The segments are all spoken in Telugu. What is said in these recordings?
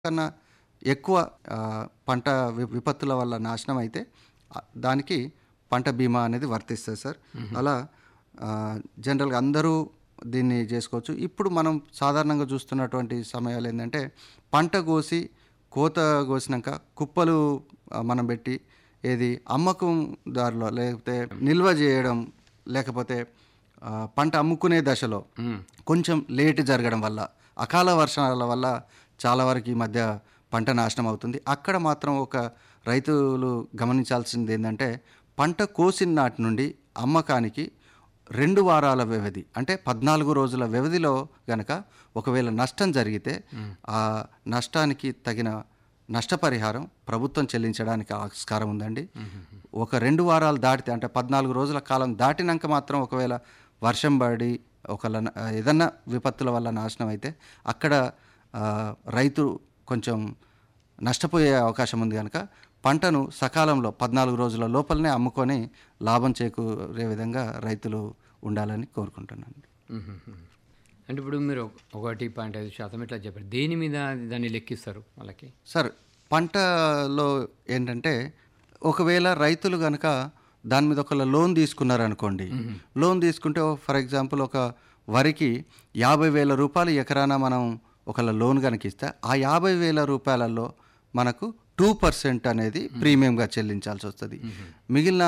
కన్నా ఎక్కువ ఆ, పంట వి- విపత్తుల వల్ల నాశనం అయితే ఆ, దానికి పంట బీమా అనేది వర్తిస్తుంది సార్ అలా ఆ, జనరల్గా అందరూ దీన్ని చేసుకోవచ్చు ఇప్పుడు మనం సాధారణంగా చూస్తున్నటువంటి సమయాలు ఏంటంటే పంట కోసి కోత కోసినాక కుప్పలు ఆ, మనం పెట్టి ఏది అమ్మకం దారిలో లేకపోతే నిల్వ చేయడం లేకపోతే ఆ, పంట అమ్ముకునే దశలో కొంచెం లేట్ జరగడం వల్ల అకాల వర్షాల వల్ల చాలా వరకు ఈ మధ్య పంట నాశనం అవుతుంది అక్కడ మాత్రం ఒక రైతులు గమనించాల్సింది ఏంటంటే పంట కోసిన నాటి నుండి అమ్మకానికి రెండు వారాల వ్యవధి అంటే పద్నాలుగు రోజుల వ్యవధిలో గనక ఒకవేళ నష్టం జరిగితే ఆ నష్టానికి తగిన నష్టపరిహారం ప్రభుత్వం చెల్లించడానికి ఆస్కారం ఉందండి ఒక రెండు వారాలు దాటితే అంటే పద్నాలుగు రోజుల కాలం దాటినాక మాత్రం ఒకవేళ వర్షం పడి ఒకవేళ న- ఏదన్నా విపత్తుల వల్ల నాశనం అయితే అక్కడ ఆ, రైతు కొంచెం నష్టపోయే అవకాశం ఉంది కనుక పంటను సకాలంలో పద్నాలుగు రోజుల లోపలనే అమ్ముకొని లాభం చేకూరే విధంగా రైతులు ఉండాలని కోరుకుంటున్నాను మ్మ్. అంటే ఇప్పుడు మీరు ఒకటి పాయింట్ ఐదు శాతం ఇట్లా చెప్పారు దేని మీద దాన్ని లెక్కిస్తారు వాళ్ళకి సార్ పంటలో ఏంటంటే ఒకవేళ రైతులు కనుక దాని మీద ఒక లోన్ తీసుకున్నారనుకోండి లోన్ తీసుకుంటే ఫర్ ఎగ్జాంపుల్ ఒక వరికి యాభై వేల రూపాయలు ఎకరాన మనం ఒక లోన్ కనుక ఇస్తే ఆ యాభై వేల రూపాయలలో మనకు టూ పర్సెంట్ అనేది ప్రీమియంగా చెల్లించాల్సి వస్తుంది మిగిలిన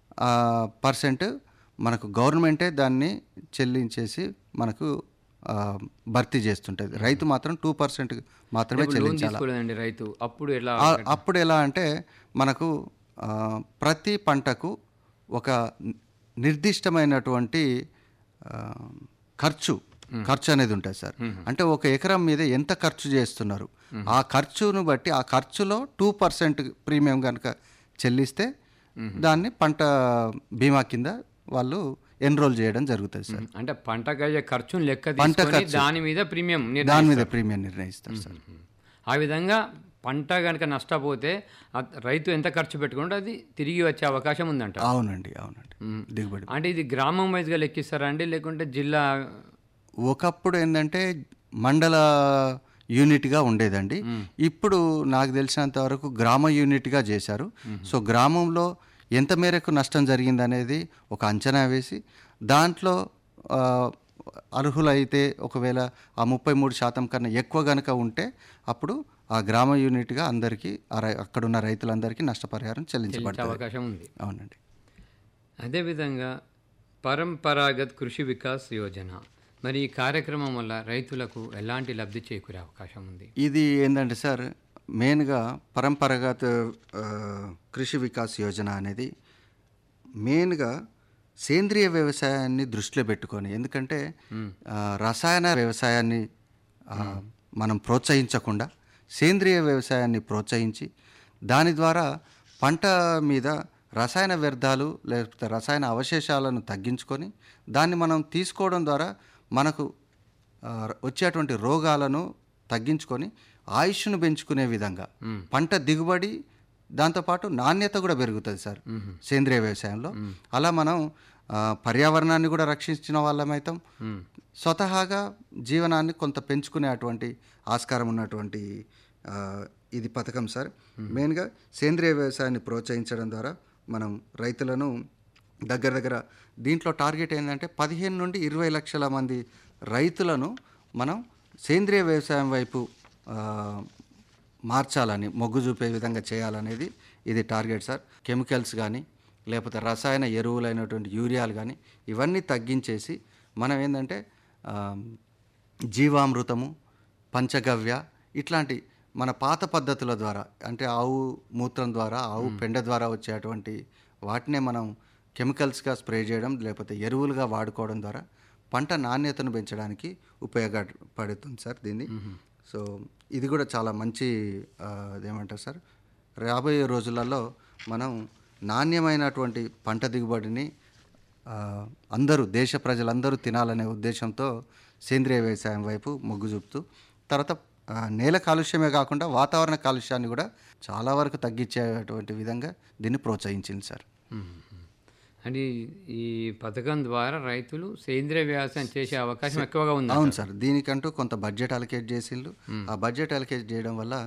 పర్సెంట్ మనకు గవర్నమెంటే దాన్ని చెల్లించేసి మనకు ఆ, భర్తీ చేస్తుంటుంది రైతు మాత్రం టూ పర్సెంట్ మాత్రమే లోన్ చెల్లించాలి తీసుకోలేదండి రైతు అప్పుడు ఎలా ఆ- అప్పుడు ఎలా అంటే మనకు ఆ, ప్రతి పంటకు ఒక ని- నిర్దిష్టమైనటువంటి ఆ, ఖర్చు ఖర్చు అనేది ఉంటుంది సార్ అంటే ఒక ఎకరం మీద ఎంత ఖర్చు చేస్తున్నారు ఆ ఖర్చును బట్టి ఆ ఖర్చులో టూ పర్సెంట్ ప్రీమియం కనుక చెల్లిస్తే దాన్ని పంట బీమా కింద వాళ్ళు ఎన్రోల్ చేయడం జరుగుతుంది సార్ అంటే పంటకు అయ్యే ఖర్చును లెక్క పంట తీసుకొని ఖర్చు. దాని మీద ప్రీమియం నిర్ణయం దాని మీద ప్రీమియం నిర్ణయిస్తారు సార్ ఆ విధంగా పంట కనుక నష్టపోతే ఆ రైతు ఎంత ఖర్చు పెట్టుకుంటే అది తిరిగి వచ్చే అవకాశం ఉందంట అవునండి అవునండి దిగుబడి అంటే ఇది గ్రామం వైజ్గా లెక్కిస్తారా అండి లేకుంటే జిల్లా ఒకప్పుడు ఏంటంటే మండల యూనిట్గా ఉండేదండి ఇప్పుడు నాకు తెలిసినంత వరకు గ్రామ యూనిట్గా చేశారు సో గ్రామంలో ఎంత మేరకు నష్టం జరిగింది అనేది ఒక అంచనా వేసి దాంట్లో ఆ, అర్హులైతే ఒకవేళ ఆ ముప్పై మూడు శాతం కన్నా ఎక్కువ గనక ఉంటే అప్పుడు ఆ గ్రామ యూనిట్గా అందరికీ ఆ రై- అక్కడున్న రైతులందరికీ నష్టపరిహారం చెల్లించే చెల్లించబడుతుంది అవకాశం ఉంది అవునండి అదేవిధంగా పరంపరాగత్ కృషి వికాస్ యోజన మరి ఈ కార్యక్రమం వల్ల రైతులకు ఎలాంటి లబ్ధి చేకూరే అవకాశం ఉంది ఇది ఏంటంటే సార్ మెయిన్గా పరంపరాగత ఆ, కృషి వికాస్ యోజన అనేది మెయిన్గా సేంద్రియ వ్యవసాయాన్ని దృష్టిలో పెట్టుకొని ఎందుకంటే ఆ, రసాయన వ్యవసాయాన్ని ఆ, మనం ప్రోత్సహించకుండా సేంద్రియ వ్యవసాయాన్ని ప్రోత్సహించి దాని ద్వారా పంట మీద రసాయన వ్యర్థాలు లేకపోతే రసాయన అవశేషాలను తగ్గించుకొని దాన్ని మనం తీసుకోవడం ద్వారా మనకు ఆ, వచ్చేటువంటి రోగాలను తగ్గించుకొని ఆయుష్ను పెంచుకునే విధంగా పంట దిగుబడి దాంతోపాటు నాణ్యత కూడా పెరుగుతుంది సార్ సేంద్రియ వ్యవసాయంలో అలా మనం ఆ, పర్యావరణాన్ని కూడా రక్షించిన వాళ్ళమైతాం స్వతహాగా జీవనాన్ని కొంత పెంచుకునే అటువంటి ఆస్కారం ఉన్నటువంటి ఆ, ఇది పథకం సార్ మెయిన్గా సేంద్రియ వ్యవసాయాన్ని ప్రోత్సహించడం ద్వారా మనం రైతులను దగ్గర దగ్గర దీంట్లో టార్గెట్ ఏంటంటే పదిహేను నుండి ఇరవై లక్షల మంది రైతులను మనం సేంద్రియ వ్యవసాయం వైపు ఆ, మార్చాలని మొగ్గు చూపే విధంగా చేయాలనేది ఇది టార్గెట్ సార్ కెమికల్స్ కానీ లేకపోతే రసాయన ఎరువులైనటువంటి యూరియాలు కానీ ఇవన్నీ తగ్గించేసి మనం ఏంటంటే ఆ, జీవామృతము పంచగవ్య ఇట్లాంటి మన పాత పద్ధతుల ద్వారా అంటే ఆవు మూత్రం ద్వారా ఆవు పెండ ద్వారా వచ్చేటువంటి వాటినే మనం కెమికల్స్గా స్ప్రే చేయడం లేకపోతే ఎరువులుగా వాడుకోవడం ద్వారా పంట నాణ్యతను పెంచడానికి ఉపయోగపడుతుంది సార్ దీన్ని సో ఇది కూడా చాలా మంచి ఆ, అదేమంటారు సార్ రాబోయే రోజులలో మనం నాణ్యమైనటువంటి పంట దిగుబడిని ఆ, అందరూ దేశ ప్రజలందరూ తినాలనే ఉద్దేశంతో సేంద్రియ వ్యవసాయం వైపు మొగ్గు చూపుతూ తర్వాత ఆ, నేల కాలుష్యమే కాకుండా వాతావరణ కాలుష్యాన్ని కూడా చాలా వరకు తగ్గించేటువంటి విధంగా దీన్ని ప్రోత్సహించింది సార్ అంటే ఈ పథకం ద్వారా రైతులు సేంద్రియ వ్యవసాయం చేసే అవకాశం ఎక్కువగా ఉంది అవును సార్ దీనికంటూ కొంత బడ్జెట్ అలకేట్ చేసిండ్రు ఆ బడ్జెట్ అలకేట్ చేయడం వల్ల